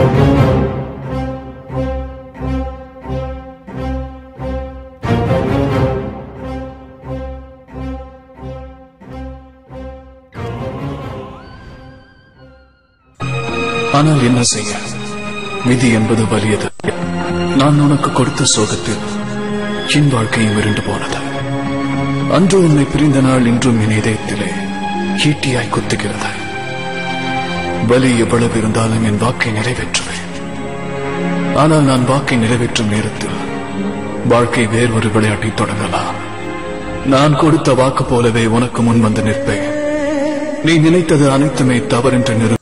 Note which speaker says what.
Speaker 1: ஆனால் என்ன செய்ய விதி என்பது வலியது நான் உனக்கு கொடுத்த சோகத்தில் என் வாழ்க்கையும் இருண்டு போனது அன்று உன்னை பிரிந்த நாள் இன்றும் என் இதயத்திலே ஈட்டியாய் குத்துகிறது வலி எவ்வளவு இருந்தாலும் என் வாக்கை நிறைவேற்றுவேன் ஆனால் நான் வாக்கை நிறைவேற்றும் நேரத்தில் வாழ்க்கை வேறொரு விளையாட்டை தொடங்கலாம் நான் கொடுத்த வாக்கு போலவே உனக்கு முன் வந்து நிற்பேன் நீ நினைத்தது அனைத்துமே தவறென்று நிறு